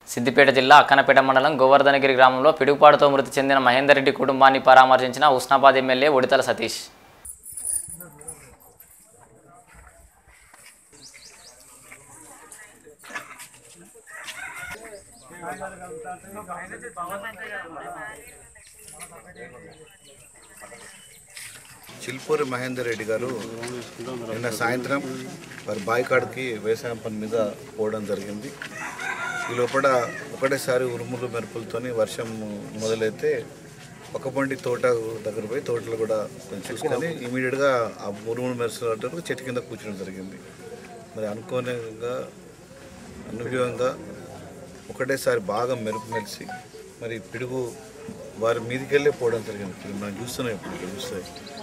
సిద్దిపేట జిల్లా అక్కనపేట మండలం గోవర్ధనగిరి గ్రామంలో పిడుగుపాటుతో మృతి చెందిన మహేందర్ రెడ్డి కుటుంబాన్ని పరామర్శించిన ఉస్నాబాద్ ఎమ్మెల్యే ఉడితల సతీష్ చిల్పూరి మహేందర్ రెడ్డి గారు నిన్న సాయంత్రం వారి బాయికాడికి వ్యవసాయం పని మీద పోవడం జరిగింది ఈ లోపల ఒకటేసారి ఉరుములు మెరుపులతోని వర్షం మొదలైతే ఒక పండి తోట దగ్గర పోయి తోటలో కూడా కొంచెం చూసుకొని ఇమీడియట్గా ఆ ఉరుములు మెరుసలు చెట్టు కింద కూర్చోడం జరిగింది మరి అనుకోనిగా అనుభవంగా ఒకటేసారి బాగా మెరుపు మెరిసి మరి పిడుగు వారి మీదకి వెళ్ళే పోవడం జరిగింది ఇప్పుడు మనం చూస్తున్నాం ఇప్పుడు ఇక్కడ చూస్తే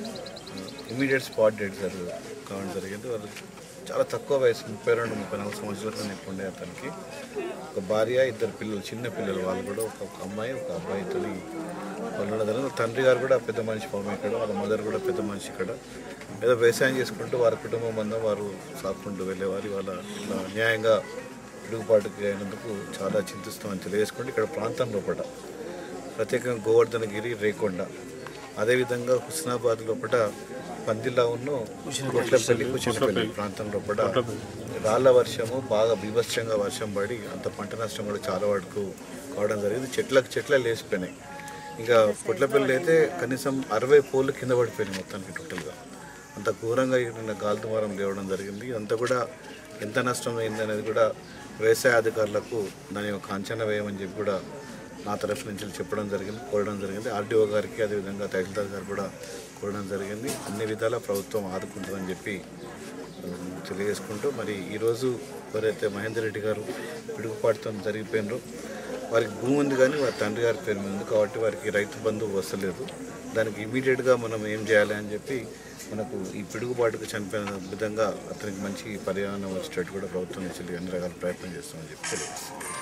ఇమీడియట్ స్పాట్ డెడ్ సార్ కావడం జరిగింది వాళ్ళు చాలా తక్కువ వయసు ముప్పై రెండు ముప్పై నాలుగు సంవత్సరాల కన్నా ఎక్కువ ఉండే అతనికి ఒక భార్య ఇద్దరు పిల్లలు చిన్న పిల్లలు వాళ్ళు కూడా ఒక ఒక అమ్మాయి ఒక అబ్బాయి తల్లి వాళ్ళు ఉండడం జరిగింది. తండ్రి గారు కూడా పెద్ద మనిషి పాపం ఇక్కడ వాళ్ళ మదర్ కూడా పెద్ద మనిషి ఇక్కడ ఏదో వ్యవసాయం చేసుకుంటూ వారి కుటుంబం మందం వారు సాకుంటూ వెళ్ళేవారు వాళ్ళ ఇలా న్యాయంగా పిడుగుపాటుకి అయినందుకు చాలా చింతిస్తామని తెలియజేసుకుంటూ ఇక్కడ ప్రాంతం లోపల ప్రత్యేకంగా గోవర్ధనగిరి రేకొండ అదేవిధంగా హుస్నాబాద్ లోపల పందిలా ఉన్న కొట్లపల్లి కుచినపల్లి ప్రాంతం లోపల రాళ్ల వర్షము బాగా బీభత్సంగా వర్షం పడి అంత పంట నష్టం కూడా చాలా వరకు కావడం జరిగింది చెట్లకు చెట్ల లేచిపోయినాయి ఇంకా పొట్లపల్లి అయితే కనీసం అరవై పోలు కింద పడిపోయినాయి మొత్తానికి టోటల్గా అంత ఘోరంగా నిన్న గాలిదుమారం లేవడం జరిగింది అంతా కూడా ఎంత నష్టం అయింది అనేది కూడా వ్యవసాయ అధికారులకు దాని యొక్క అంచనా వేయమని చెప్పి కూడా నా తరఫు నుంచి చెప్పడం జరిగింది కోరడం జరిగింది ఆర్డీఓ గారికి అదేవిధంగా తహసీల్దార్ గారు కూడా కోరడం జరిగింది అన్ని విధాల ప్రభుత్వం ఆదుకుంటుందని చెప్పి ఆ, తెలియజేసుకుంటూ మరి ఈరోజు ఎవరైతే మహేందర్ రెడ్డి గారు పిడుగుపాటుతో జరిగిపోయినారో వారికి భూమి ఉంది కానీ వారి తండ్రి గారి పేరు మీద ఉంది కాబట్టి వారికి రైతు బంధువు వస్తలేదు దానికి ఇమీడియట్గా మనం ఏం చేయాలి అని చెప్పి మనకు ఈ పిడుగుబాటుకు చనిపోయిన విధంగా అతనికి మంచి పర్యావరణం వచ్చేటట్టు కూడా ప్రభుత్వం నుంచి అన్ని రకాల ప్రయత్నం చేస్తామని చెప్పి తెలియజేస్తాం